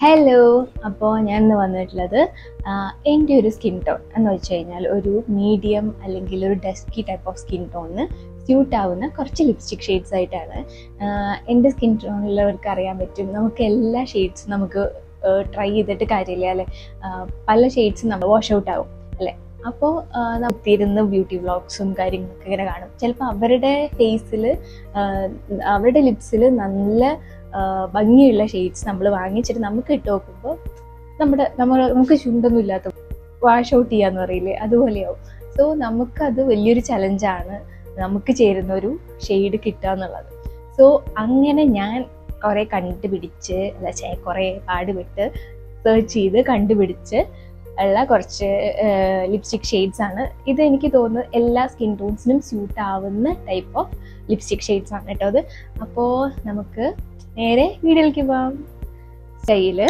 hello അപ്പോൾ ഞാൻ ഇന്ന് വന്നിട്ടുള്ളത് ആഹ് എൻ്റെ ഒരു സ്കിൻ ടോൺ എന്ന് വെച്ച് കഴിഞ്ഞാൽ ഒരു മീഡിയം അല്ലെങ്കിൽ ഒരു ഡസ്കി ടൈപ്പ് ഓഫ് സ്കിൻ ടോണിന് സ്യൂട്ട് ആവുന്ന കുറച്ച് ലിപ്സ്റ്റിക് ഷെയ്ഡ്സ് ആയിട്ടാണ് ആഹ് എൻ്റെ സ്കിൻ ടോണുള്ളവർക്ക് അറിയാൻ പറ്റും നമുക്ക് എല്ലാ ഷെയ്ഡ്സും നമുക്ക് ട്രൈ ചെയ്തിട്ട് കാര്യമില്ല അല്ലേ ആഹ് പല ഷെയ്ഡ്സും നമ്മൾ വാഷ് ഔട്ട് ആവും അല്ലേ അപ്പോൾ നമുക്കിരുന്ന് ബ്യൂട്ടി വ്ളോഗ്സും കാര്യങ്ങളൊക്കെ ഇങ്ങനെ കാണും ചിലപ്പോൾ അവരുടെ ഫേസിൽ അവരുടെ ലിപ്സിൽ നല്ല ആഹ് ഭംഗിയുള്ള ഷെയ്ഡ്സ് നമ്മൾ വാങ്ങിച്ചിട്ട് നമുക്ക് ഇട്ട് നോക്കുമ്പോൾ നമ്മുടെ നമ്മൾ നമുക്ക് ചുണ്ടൊന്നും ഇല്ലാത്ത വാഷ് ഔട്ട് ചെയ്യാന്ന് പറയില്ലേ അതുപോലെയാവും സോ നമുക്കത് വലിയൊരു ചലഞ്ചാണ് നമുക്ക് ചേരുന്ന ഒരു ഷെയ്ഡ് കിട്ടുക എന്നുള്ളത് സോ അങ്ങനെ ഞാൻ കുറേ കണ്ടുപിടിച്ച് അല്ല ചേ കുറേ പാടുപെട്ട് സെർച്ച് ചെയ്ത് കണ്ടുപിടിച്ച് ഉള്ള കുറച്ച് ലിപ്സ്റ്റിക് ഷെയ്ഡ്സ് ആണ് ഇത് എനിക്ക് തോന്നുന്നു എല്ലാ സ്കിൻ ടോൺസിനും സ്യൂട്ട് ആവുന്ന ടൈപ്പ് ഓഫ് ലിപ്സ്റ്റിക് ഷെയ്ഡ്സ് ആണ് കേട്ടോ അത് അപ്പോൾ നമുക്ക് നേരെ വീഡിയോയിലേക്ക് പോവാം സ്റ്റൈല്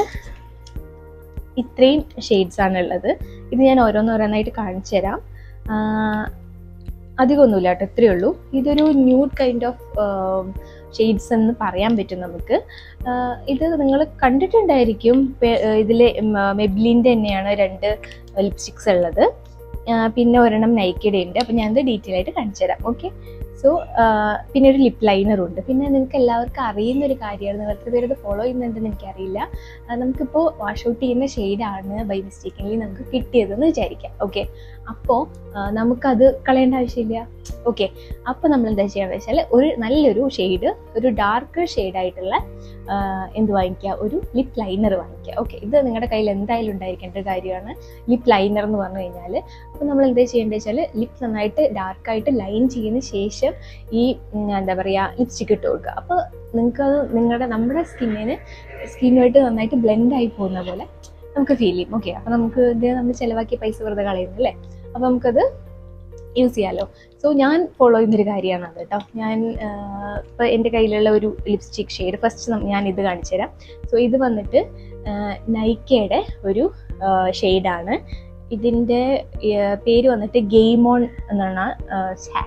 ഇത്രയും ഷെയ്ഡ്സ് ആണ് ഉള്ളത് ഇത് ഞാൻ ഓരോന്നോരോന്നായിട്ട് കാണിച്ചു തരാം ആഹ് അധികമൊന്നുമില്ല കേട്ടോ ഇത്രയേ ഉള്ളൂ ഇതൊരു ന്യൂഡ് കൈൻഡ് ഓഫ് ഷെയ്ഡ്സ് എന്ന് പറയാൻ പറ്റും നമുക്ക് ആഹ് ഇത് നിങ്ങൾ കണ്ടിട്ടുണ്ടായിരിക്കും ഇതിൽ മെബ്ലിൻ്റെ തന്നെയാണ് രണ്ട് ലിപ്സ്റ്റിക്സ് ഉള്ളത് ആഹ് പിന്നെ ഒരെണ്ണം നൈക്കയുടെ ഉണ്ട് അപ്പം ഞാനത് ഡീറ്റെയിൽ ആയിട്ട് കാണിച്ചു തരാം ഓക്കെ സോ പിന്നെ ഒരു ലിപ് ലൈനറും ഉണ്ട് പിന്നെ നിങ്ങൾക്ക് എല്ലാവർക്കും അറിയുന്ന ഒരു കാര്യമാണ് നിങ്ങൾ എത്ര പേരത് ഫോളോ ചെയ്യുന്നുണ്ടെന്ന് എനിക്കറിയില്ല ആ, നമുക്കിപ്പോൾ വാഷ് ഔട്ട് ചെയ്യുന്ന ഷെയ്ഡാണ് ബൈ മിസ്റ്റേക്കിംഗ്ലി നമുക്ക് കിട്ടിയതെന്ന് വിചാരിക്കാം ഓക്കെ അപ്പോൾ നമുക്കത് കളയേണ്ട ആവശ്യമില്ല ഓക്കെ അപ്പോൾ നമ്മൾ എന്താ ചെയ്യേണ്ടത് വെച്ചാൽ ഒരു നല്ലൊരു ഷെയ്ഡ് ഒരു ഡാർക്ക് ഷെയ്ഡായിട്ടുള്ള എന്ത് വാങ്ങിക്കുക ഒരു ലിപ് ലൈനർ വാങ്ങിക്കുക ഓക്കെ ഇത് നിങ്ങളുടെ കയ്യിൽ എന്തായാലും ഉണ്ടായിരിക്കേണ്ട ഒരു കാര്യമാണ് ലിപ് ലൈനർ എന്ന് പറഞ്ഞു കഴിഞ്ഞാൽ അപ്പോൾ നമ്മൾ എന്താ ചെയ്യേണ്ടത് വെച്ചാൽ ലിപ് നന്നായിട്ട് ഡാർക്കായിട്ട് ലൈൻ ചെയ്യുന്ന ശേഷം ഈ ഉം, എന്താ പറയുക ലിപ്സ്റ്റിക് ഇട്ട് കൊടുക്കുക അപ്പോൾ നിങ്ങൾക്ക് അത് നിങ്ങളുടെ നമ്മുടെ സ്കിന്നിന് സ്കിന്നുമായിട്ട് നന്നായിട്ട് ബ്ലെൻഡ് ആയി പോകുന്ന പോലെ നമുക്ക് ഫീൽ ചെയ്യും ഓക്കെ അപ്പോൾ നമുക്ക് ഇത് നമ്മൾ ചിലവാക്കിയ പൈസ വെറുതെ കളയുന്നു അല്ലേ അപ്പോൾ നമുക്കത് യൂസ് ചെയ്യാമല്ലോ സോ ഞാൻ ഫോളോ ചെയ്യുന്നൊരു കാര്യമാണ് അത് കേട്ടോ ഞാൻ ഇപ്പോൾ എൻ്റെ കയ്യിലുള്ള ഒരു ലിപ്സ്റ്റിക് ഷെയ്ഡ് ഫസ്റ്റ് ഞാൻ ഇത് കാണിച്ചു തരാം സോ ഇത് വന്നിട്ട് നൈക്കയുടെ ഒരു ഷെയ്ഡാണ് ഇതിൻ്റെ പേര് വന്നിട്ട് ഗെയിം ഓൺ എന്നാണ് ആഹ് ഛേ,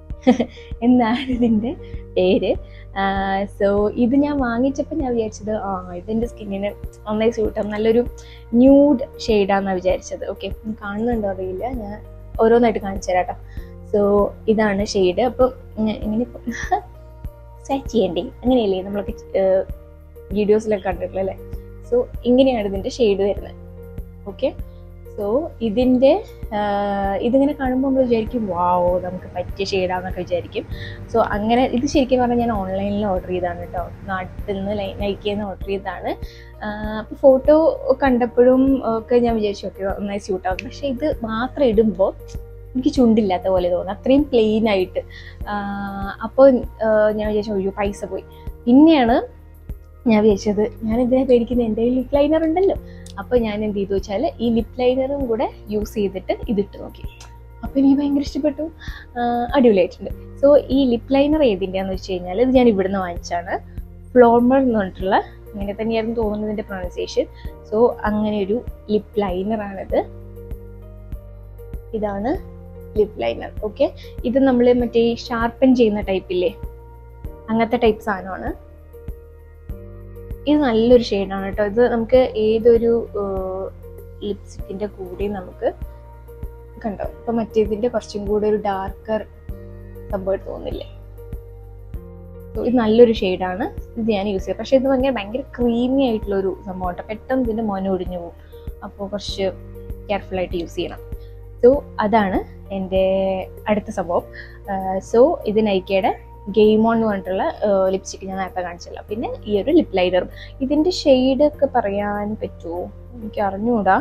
എന്നാണ് ഇതിൻ്റെ പേര് സോ ഇത് ഞാൻ വാങ്ങിച്ചപ്പോൾ ഞാൻ വിചാരിച്ചത് ആ ഇതിൻ്റെ സ്കിന്നിന് നന്നായി സ്യൂട്ടാവും നല്ലൊരു ന്യൂഡ് ഷെയ്ഡാണെന്നാണ് വിചാരിച്ചത് ഓക്കെ കാണുന്നുണ്ടോ അറിയില്ല ഞാൻ ഓരോന്നായിട്ട് കാണിച്ചു തരാം കേട്ടോ സോ ഇതാണ് ഷെയ്ഡ് അപ്പം ഞാൻ ഇങ്ങനെ സെറ്റ് ചെയ്യണ്ടേ അങ്ങനെയല്ലേ നമ്മളൊക്കെ വീഡിയോസിലൊക്കെ കണ്ടിട്ടുള്ളത് അല്ലേ സോ ഇങ്ങനെയാണ് ഇതിൻ്റെ ഷെയ്ഡ് വരുന്നത് ഓക്കെ സോ ഇതിൻ്റെ ഇതിങ്ങനെ കാണുമ്പോൾ നമ്മൾ വിചാരിക്കും വാവോ നമുക്ക് പറ്റിയ ഷെയ്ഡാന്നൊക്കെ വിചാരിക്കും സോ അങ്ങനെ ഇത് ശരിക്കും പറഞ്ഞാൽ ഞാൻ ഓൺലൈനിൽ ഓർഡർ ചെയ്തതാണ് കേട്ടോ നാട്ടിൽ നിന്ന് നൈക്കിയിൽ നിന്ന് ഓർഡർ ചെയ്തതാണ് അപ്പോൾ ഫോട്ടോ കണ്ടപ്പോഴും ഒക്കെ ഞാൻ വിചാരിച്ചു ഓക്കെ നന്നായി സ്യൂട്ട് ആവും പക്ഷേ ഇത് മാത്രം ഇടുമ്പോൾ എനിക്ക് ചുണ്ടില്ലാത്ത പോലെ തോന്നുന്നു അത്രയും പ്ലെയിൻ ആയിട്ട് അപ്പോൾ ഞാൻ വിചാരിച്ചു അയ്യോ പൈസ പോയി പിന്നെയാണ് ഞാൻ വിചാരിച്ചത് ഞാൻ ഇതിനെ പേടിക്കുന്നത് എൻ്റെ ലിപ് ലൈനർ ഉണ്ടല്ലോ അപ്പോൾ ഞാൻ എന്ത് ചെയ്തു വെച്ചാൽ ഈ ലിപ് ലൈനറും കൂടെ യൂസ് ചെയ്തിട്ട് ഇതിട്ട് നോക്കി അപ്പോൾ എനിക്ക് ഭയങ്കര ഇഷ്ടപ്പെട്ടു ആഹ് അടിപൊളിയായിട്ടുണ്ട് സോ ഈ ലിപ് ലൈനർ ഏതിൻ്റെയാന്ന് വെച്ച് കഴിഞ്ഞാൽ ഇത് ഞാൻ ഇവിടുന്ന് വാങ്ങിച്ചാണ് ഫ്ലോമർ എന്ന് പറഞ്ഞിട്ടുള്ള അങ്ങനെ തന്നെയായിരുന്നു തോന്നുന്നതിൻ്റെ പ്രൊണൗൺസിയേഷൻ സോ അങ്ങനെ ഒരു ലിപ് ലൈനറാണിത് ഇതാണ് ലിപ് ലൈനർ ഓക്കെ ഇത് നമ്മൾ മറ്റേ ഷാർപ്പൻ ചെയ്യുന്ന ടൈപ്പില്ലേ അങ്ങനത്തെ ടൈപ്പ് സാധനമാണ് ഇത് നല്ലൊരു ഷെയ്ഡാണ് കേട്ടോ ഇത് നമുക്ക് ഏതൊരു ലിപ്സ്റ്റിക്കിന്റെ കൂടെ നമുക്ക് കണ്ടോ ഇപ്പൊ മറ്റേതിന്റെ കുറച്ചും കൂടെ ഒരു ഡാർക്കർ സംഭവം തോന്നില്ലേ So, ഇത് നല്ലൊരു ഷെയ്ഡാണ് ഇത് ഞാൻ യൂസ് ചെയ്യാം പക്ഷെ ഇത് ഭയങ്കര ഭയങ്കര ക്രീമി ആയിട്ടുള്ള ഒരു സംഭവം കേട്ടോ പെട്ടെന്ന് ഇതിന്റെ മോന ഒടിഞ്ഞു പോകും അപ്പോൾ കുറച്ച് കെയർഫുൾ ആയിട്ട് യൂസ് ചെയ്യണം സോ അതാണ് എൻ്റെ അടുത്ത സംഭവം സോ ഇത് നൈക്കയുടെ ഗെയിം ഓൺ എന്ന് പറഞ്ഞിട്ടുള്ള ലിപ്സ്റ്റിക് ഞാൻ നേരത്തെ കാണിച്ചല്ലോ പിന്നെ ഈ ഒരു ലിപ് ലൈനറും ഇതിന്റെ ഷെയ്ഡ് ഒക്കെ പറയാൻ പറ്റുമോ എനിക്ക് അറിഞ്ഞുകൂടാ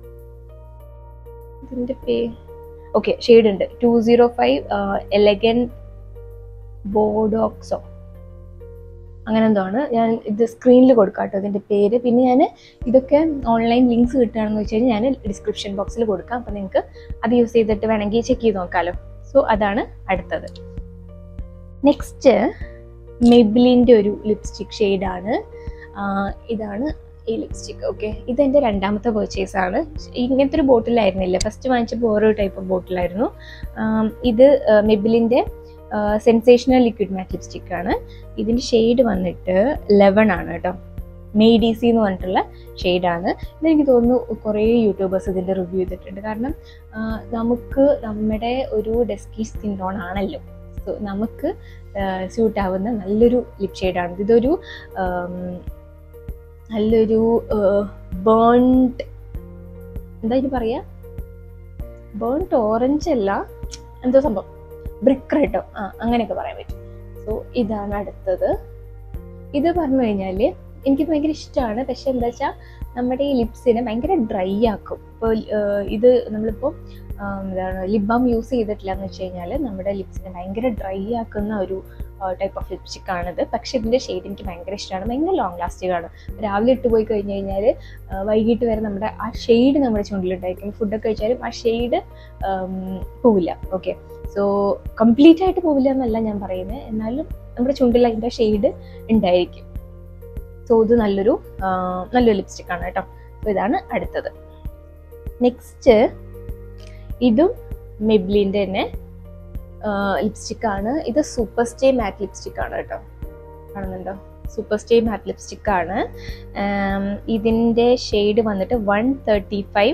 ഇതിന്റെ പേ ഓക്കെ ഷെയ്ഡ് ഉണ്ട് ടു സീറോ ഫൈവ് എലഗൻ ബോഡോക്സോ അങ്ങനെ എന്തോ ആണ് ഞാൻ ഇത് സ്ക്രീനിൽ കൊടുക്കാം കേട്ടോ ഇതിന്റെ പേര് പിന്നെ ഞാൻ ഇതൊക്കെ ഓൺലൈൻ ലിങ്ക്സ് കിട്ടുകയാണെന്ന് വെച്ച് കഴിഞ്ഞാൽ ഞാൻ ഡിസ്ക്രിപ്ഷൻ ബോക്സിൽ കൊടുക്കാം അപ്പോൾ നിങ്ങൾക്ക് അത് യൂസ് ചെയ്തിട്ട് വേണമെങ്കിൽ ചെക്ക് ചെയ്ത് നോക്കാമല്ലോ സോ അതാണ് അടുത്തത് നെക്സ്റ്റ് മെബിലിൻ്റെ ഒരു ലിപ്സ്റ്റിക് ഷെയ്ഡാണ് ഇതാണ് ഈ ലിപ്സ്റ്റിക് ഓക്കെ ഇതെൻ്റെ രണ്ടാമത്തെ പർച്ചേസ് ആണ് ഇങ്ങനത്തെ ഒരു ബോട്ടിലായിരുന്നില്ല ഫസ്റ്റ് വാങ്ങിച്ചപ്പോൾ ഓരോ ടൈപ്പ് ഓഫ് ബോട്ടിലായിരുന്നു ഇത് മെബിലിൻ്റെ സെൻസേഷണൽ ലിക്വിഡ് മാറ്റ് ലിപ്സ്റ്റിക് ആണ് ഇതിൻ്റെ ഷെയ്ഡ് വന്നിട്ട് ലെവൺ ആണ് കേട്ടോ മെയ്ഡി സി എന്ന് പറഞ്ഞിട്ടുള്ള ഷെയ്ഡാണ് ഇതെനിക്ക് തോന്നുന്നു കുറേ യൂട്യൂബേഴ്സ് ഇതിൻ്റെ റിവ്യൂ ചെയ്തിട്ടുണ്ട് കാരണം ആ, നമുക്ക് നമ്മുടെ ഒരു ഡെസ്കി സ്കിൻ ടോൺ ആണല്ലോ സോ നമുക്ക് സ്യൂട്ട് ആവുന്ന നല്ലൊരു ലിപ് ഷെയ്ഡാണ് ഇതൊരു ആം, നല്ലൊരു ബേൺഡ് എന്താ ഇത് പറയാ ബേൺഡ് ഓറഞ്ച് അല്ല എന്തോ സംഭവം ബ്രിക്ക് റെഡോ ആ അങ്ങനെയൊക്കെ പറയാൻ പറ്റും സോ ഇതാണ് അടുത്തത് ഇത് പറഞ്ഞു കഴിഞ്ഞാൽ എനിക്ക് ഭയങ്കര ഇഷ്ടമാണ് പക്ഷെ എന്താ വെച്ചാൽ നമ്മുടെ ഈ ലിപ്സിനെ ഭയങ്കര ഡ്രൈ ആക്കും ഇപ്പോൾ ഇത് നമ്മളിപ്പോൾ എന്താണ് ലിപ് ബാം യൂസ് ചെയ്തിട്ടില്ല എന്ന് വെച്ച് കഴിഞ്ഞാൽ നമ്മുടെ ലിപ്സിനെ ഭയങ്കര ഡ്രൈ ആക്കുന്ന ഒരു ടൈപ്പ് ഓഫ് ലിപ്സ്റ്റിക് ആണിത് പക്ഷെ ഇതിൻ്റെ ഷെയ്ഡ് എനിക്ക് ഭയങ്കര ഇഷ്ടമാണ് ഭയങ്കര ലോങ് ലാസ്റ്റിംഗ് ആണ് രാവിലെ ഇട്ട് പോയി കഴിഞ്ഞ് കഴിഞ്ഞാൽ വൈകിട്ട് വരെ നമ്മുടെ ആ ഷെയ്ഡ് നമ്മുടെ ചുണ്ടിലുണ്ടായിരിക്കും ഫുഡൊക്കെ കഴിച്ചാലും ആ ഷെയ്ഡ് പോവില്ല ഓക്കെ സോ കംപ്ലീറ്റ് ആയിട്ട് പോവില്ല എന്നല്ല ഞാൻ പറയുന്നത് എന്നാലും നമ്മുടെ ചുണ്ടിൽ അതിൻ്റെ ഷെയ്ഡ് ഉണ്ടായിരിക്കും സോ ഇത് നല്ലൊരു ആ, നല്ലൊരു ലിപ്സ്റ്റിക് ആണ് കേട്ടോ സോ ഇതാണ് അടുത്തത് നെക്സ്റ്റ് ഇതും മെബ്ലിൻ്റെ തന്നെ ലിപ്സ്റ്റിക് ആണ് ഇത് സൂപ്പർ സ്റ്റേ മാറ്റ് ലിപ്സ്റ്റിക് ആണ് കേട്ടോ കാണുന്നുണ്ടോ സൂപ്പർ സ്റ്റേ മാറ്റ് ലിപ്സ്റ്റിക് ആണ് ആം, ഇതിൻ്റെ ഷെയ്ഡ് വന്നിട്ട് one thirty five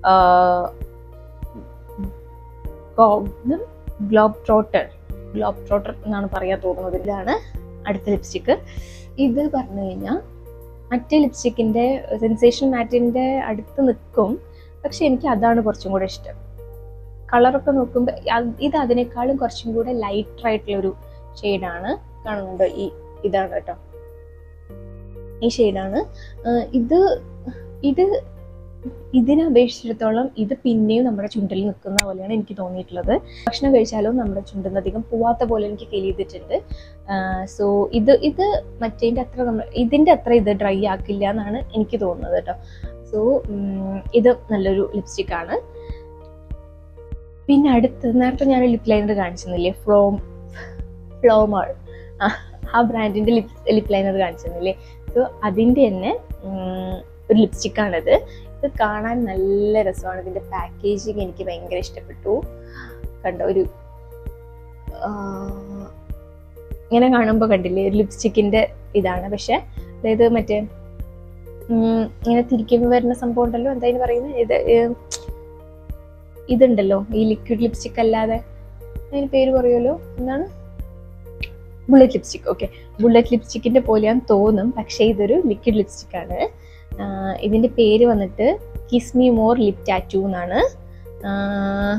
globetrotter globetrotter എന്നാണ് പറയാൻ തോന്നുന്നത് ഇതാണ് അടുത്ത ലിപ്സ്റ്റിക്ക് ഇത് പറഞ്ഞു കഴിഞ്ഞാൽ മറ്റേ ലിപ്സ്റ്റിക്കിൻ്റെ സെൻസേഷൻ മാറ്റിൻ്റെ അടുത്ത് നിൽക്കും പക്ഷെ എനിക്ക് അതാണ് കുറച്ചും കൂടെ ഇഷ്ടം കളറൊക്കെ നോക്കുമ്പോൾ ഇത് അതിനേക്കാളും കുറച്ചും കൂടെ ലൈറ്റർ ആയിട്ടുള്ള ഒരു ഷെയ്ഡാണ് കാണുന്നുണ്ടോ ഈ ഇതാണ് കേട്ടോ ഈ ഷെയ്ഡാണ് ഇത് ഇത് ഇതിനെ അപേക്ഷിച്ചിടത്തോളം ഇത് പിന്നെയും നമ്മുടെ ചുണ്ടിൽ നിൽക്കുന്ന പോലെയാണ് എനിക്ക് തോന്നിയിട്ടുള്ളത് ഭക്ഷണം കഴിച്ചാലും നമ്മുടെ ചുണ്ടിൽ അധികം പോവാത്ത പോലെ എനിക്ക് ഫീൽ ചെയ്തിട്ടുണ്ട് സോ ഇത് ഇത് മറ്റേതിൻ്റെ അത്ര നമ്മൾ ഇതിൻ്റെ അത്ര ഇത് ഡ്രൈ ആക്കില്ല എന്നാണ് എനിക്ക് തോന്നുന്നത് കേട്ടോ സോ ഇത് നല്ലൊരു ലിപ്സ്റ്റിക് ആണ് പിന്നെ അടുത്ത് നേരത്തെ ഞാൻ ലിപ് ലൈനർ കാണിച്ചിരുന്നില്ലേ ഫ്ലോം ഫ്ലോമർ ആ ബ്രാൻഡിന്റെ ലിപ് ലിപ് ലൈനർ കാണിച്ചിരുന്നില്ലേ സോ അതിൻ്റെ തന്നെ ഉം, ഒരു ലിപ്സ്റ്റിക് ആണിത് ഇത് കാണാൻ നല്ല രസമാണ് ഇതിന്റെ പാക്കേജിങ് എനിക്ക് ഭയങ്കര ഇഷ്ടപ്പെട്ടു കണ്ടോ ഒരു ആ, ഇങ്ങനെ കാണുമ്പോൾ കണ്ടില്ലേ ഒരു ലിപ്സ്റ്റിക്കിന്റെ ഇതാണ് പക്ഷെ അതായത് മറ്റേ ഉം, ഇങ്ങനെ തിരിക്കുമ്പോൾ വരുന്ന സംഭവം ഉണ്ടല്ലോ എന്താ ഇതിന് പറയുന്നത് ഇത് ഏഹ്, ഇതുണ്ടല്ലോ ഈ ലിക്വിഡ് ലിപ്സ്റ്റിക് അല്ലാതെ അതിന് പേര് പറയുമല്ലോ എന്താണ് ബുള്ളറ്റ് ലിപ്സ്റ്റിക് ഓക്കെ ബുള്ളറ്റ് ലിപ്സ്റ്റിക്കിന്റെ പോലെയാന്ന് തോന്നും പക്ഷേ ഇതൊരു ലിക്വിഡ് ലിപ്സ്റ്റിക് ആണ് ആഹ് ഇതിന്റെ പേര് വന്നിട്ട് kiss me more lip tattoo എന്നാണ് ആഹ്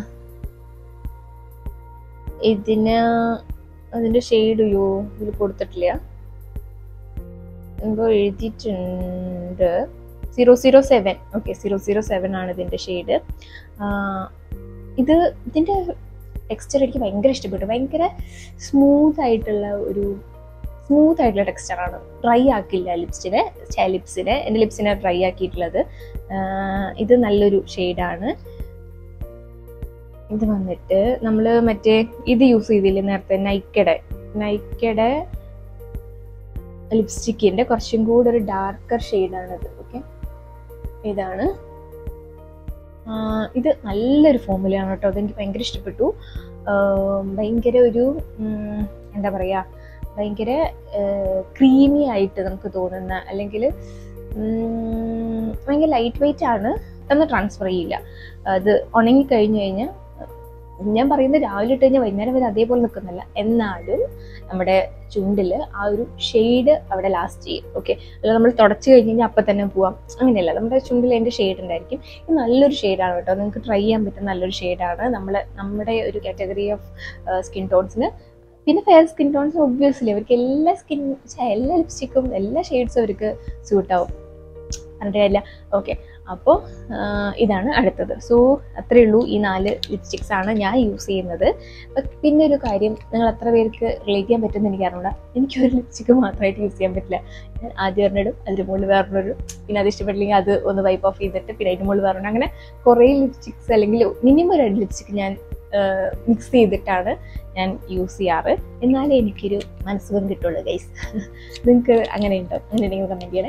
ഇതിന് അതിന്റെ ഷെയ്ഡ് യോ ഇതിൽ കൊടുത്തിട്ടില്ല എന്തോ എഴുതിയിട്ടുണ്ട് zero zero seven okay zero zero seven ആണ് ഇതിന്റെ ഷെയ്ഡ് ഇത് ഇതിന്റെ ടെക്സ്ചർ എനിക്ക് ഭയങ്കര ഇഷ്ടപ്പെട്ടു ഭയങ്കര സ്മൂത്ത് ആയിട്ടുള്ള ഒരു സ്മൂത്ത് ആയിട്ടുള്ള ടെക്സ്ചറാണ് ഡ്രൈ ആക്കില്ല ലിപ്സിനെ ലിപ്സിനെ എൻ്റെ ലിപ്സിനെ ഡ്രൈ ആക്കിയിട്ടുള്ളത് ആഹ് ഇത് നല്ലൊരു ഷെയ്ഡാണ് ഇത് വന്നിട്ട് നമ്മൾ മറ്റേ ഇത് യൂസ് ചെയ്തില്ലേ നേരത്തെ നൈക്കയുടെ നൈക്കയുടെ ലിപ്സ്റ്റിക്കിന്റെ കുറച്ചും കൂടെ ഒരു ഡാർക്കർ ഷെയ്ഡാണിത് ഓക്കെ ഇതാണ് ആഹ് ഇത് നല്ലൊരു ഫോമുലയാണ് കേട്ടോ അതെനിക്ക് ഭയങ്കര ഇഷ്ടപ്പെട്ടു ആഹ് ഭയങ്കര ഒരു ഉം, എന്താ പറയുക ഭയങ്കര ക്രീമി ആയിട്ട് നമുക്ക് തോന്നുന്ന അല്ലെങ്കിൽ ഭയങ്കര ലൈറ്റ് വെയിറ്റ് ആണ് ഒന്ന് ട്രാൻസ്ഫർ ചെയ്യില്ല അത് ഉണങ്ങി കഴിഞ്ഞു കഴിഞ്ഞാൽ ഞാൻ പറയുന്നത് രാവിലെ ഇട്ട് കഴിഞ്ഞാൽ വൈകുന്നേരം വരെ അതേപോലെ നിൽക്കുന്നില്ല എന്നാലും നമ്മുടെ ചുണ്ടിൽ ആ ഒരു ഷെയ്ഡ് അവിടെ ലാസ്റ്റ് ചെയ്യും ഓക്കെ അല്ല നമ്മൾ തുടച്ച് കഴിഞ്ഞ് കഴിഞ്ഞാൽ അപ്പം തന്നെ പോവാം അങ്ങനെയല്ല നമ്മുടെ ചുണ്ടിൽ അതിൻ്റെ ഷെയ്ഡ് ഉണ്ടായിരിക്കും ഇത് നല്ലൊരു ഷെയ്ഡാണ് കേട്ടോ നിങ്ങൾക്ക് ട്രൈ ചെയ്യാൻ പറ്റുന്ന നല്ലൊരു ഷെയ്ഡാണ് നമ്മൾ നമ്മുടെ ഒരു കാറ്റഗറി ഓഫ് സ്കിൻ ടോൺസിന് പിന്നെ ഫെയർ സ്കിൻ ടോൺസ് ഒബ്വിയസ്ലി അവർക്ക് എല്ലാ സ്കിൻ എല്ലാ ലിപ്സ്റ്റിക്കും എല്ലാ ഷെയ്ഡ്സും അവർക്ക് സ്യൂട്ടാവും പറഞ്ഞിട്ട് കാര്യമില്ല ഓക്കെ അപ്പോൾ ഇതാണ് അടുത്തത് സോ അത്രയേ ഉള്ളൂ ഈ നാല് ലിപ്സ്റ്റിക്സ് ആണ് ഞാൻ യൂസ് ചെയ്യുന്നത് അപ്പൊ പിന്നെ ഒരു കാര്യം നിങ്ങൾ എത്ര പേർക്ക് റിലേറ്റ് ചെയ്യാൻ പറ്റുമെന്ന് എനിക്ക് അറിഞ്ഞൂടാ എനിക്ക് ഒരു ലിപ്സ്റ്റിക്ക് മാത്രമായിട്ട് യൂസ് ചെയ്യാൻ പറ്റില്ല ഞാൻ ആദ്യം ഒരെണ്ണിടും അതിന് മുകളിൽ വേറൊരു പിന്നെ അത് ഇഷ്ടപ്പെട്ടില്ലെങ്കിൽ അത് ഒന്ന് വൈപ്പ് ഓഫ് ചെയ്തിട്ട് പിന്നെ അതിന് മുകളിൽ വേറെ അങ്ങനെ കുറേ ലിപ്സ്റ്റിക്സ് അല്ലെങ്കിൽ മിനിമം രണ്ട് ലിപ്സ്റ്റിക്ക് ഞാൻ മിക്സ് ചെയ്തിട്ടാണ് ഞാൻ യൂസ് ചെയ്യാറ് എന്നാലേ എനിക്കൊരു മനസ്സുഖം കിട്ടുള്ളൂ ഗൈസ് നിങ്ങൾക്ക് അങ്ങനെ ഉണ്ടോ അങ്ങനെ ഉണ്ടെങ്കിൽ കമൻറ്റ് ചെയ്യണേ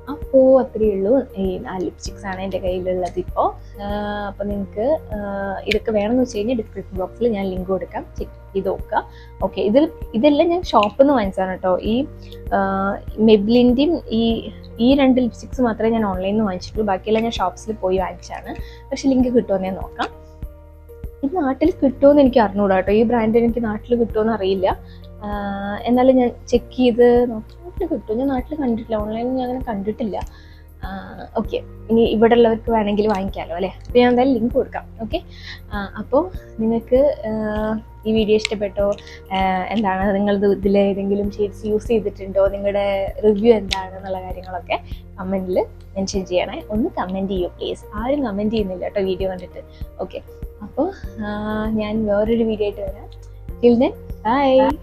അപ്പോൾ അത്രയേ ഉള്ളൂ ഈ നാല് ലിപ്സ്റ്റിക്സ് ആണ് എൻ്റെ കയ്യിലുള്ളത് ഇപ്പോൾ അപ്പോൾ നിങ്ങൾക്ക് ഇതൊക്കെ വേണമെന്ന് വെച്ച് കഴിഞ്ഞാൽ ഡിസ്ക്രിപ്ഷൻ ബോക്സിൽ ഞാൻ ലിങ്ക് കൊടുക്കാം ചെക്ക് ചെയ്ത് നോക്കുക ഓക്കെ ഇതിൽ ഇതെല്ലാം ഞാൻ ഷോപ്പിൽ നിന്ന് വാങ്ങിച്ചതാണ് കേട്ടോ ഈ മെബ്ലിൻ്റെയും ഈ ഈ രണ്ട് ലിപ്സ്റ്റിക്സ് മാത്രമേ ഞാൻ ഓൺലൈനിൽ നിന്ന് വാങ്ങിച്ചിട്ടുള്ളൂ ബാക്കിയെല്ലാം ഞാൻ ഷോപ്സിൽ പോയി വാങ്ങിച്ചതാണ് പക്ഷെ ലിങ്ക് കിട്ടുമെന്ന് ഞാൻ നോക്കാം ഇത് നാട്ടിൽ കിട്ടുമെന്ന് എനിക്ക് അറിഞ്ഞൂടാ കേട്ടോ ഈ ബ്രാൻഡ് എനിക്ക് നാട്ടിൽ കിട്ടുമെന്ന് അറിയില്ല ആഹ് എന്നാലും ഞാൻ ചെക്ക് ചെയ്ത് നോക്കി നാട്ടിൽ കിട്ടും ഞാൻ നാട്ടിൽ കണ്ടിട്ടില്ല ഓൺലൈനിൽ ഞാൻ അങ്ങനെ കണ്ടിട്ടില്ല ഓക്കെ ഇനി ഇവിടെ ഉള്ളവർക്ക് വേണമെങ്കിൽ വാങ്ങിക്കാമല്ലോ അല്ലേ അപ്പോൾ ഞാൻ എന്തായാലും ലിങ്ക് കൊടുക്കാം ഓക്കെ അപ്പോൾ നിങ്ങൾക്ക് ആഹ് ഈ വീഡിയോ ഇഷ്ടപ്പെട്ടോ ആഹ് എന്താണ് നിങ്ങൾ ഇതിൽ ഏതെങ്കിലും ഷെയ്ഡ്സ് യൂസ് ചെയ്തിട്ടുണ്ടോ നിങ്ങളുടെ റിവ്യൂ എന്താണ് എന്നുള്ള കാര്യങ്ങളൊക്കെ കമൻറ്റിൽ മെൻഷൻ ചെയ്യണേ ഒന്ന് കമൻറ്റ് ചെയ്യൂ പ്ലീസ് ആരും കമൻറ്റ് ചെയ്യുന്നില്ല കേട്ടോ വീഡിയോ കണ്ടിട്ട് ഓക്കെ അപ്പോൾ ഞാൻ വേറൊരു വീഡിയോ ആയിട്ട് വരാം ടിൽ ദെൻ ബൈ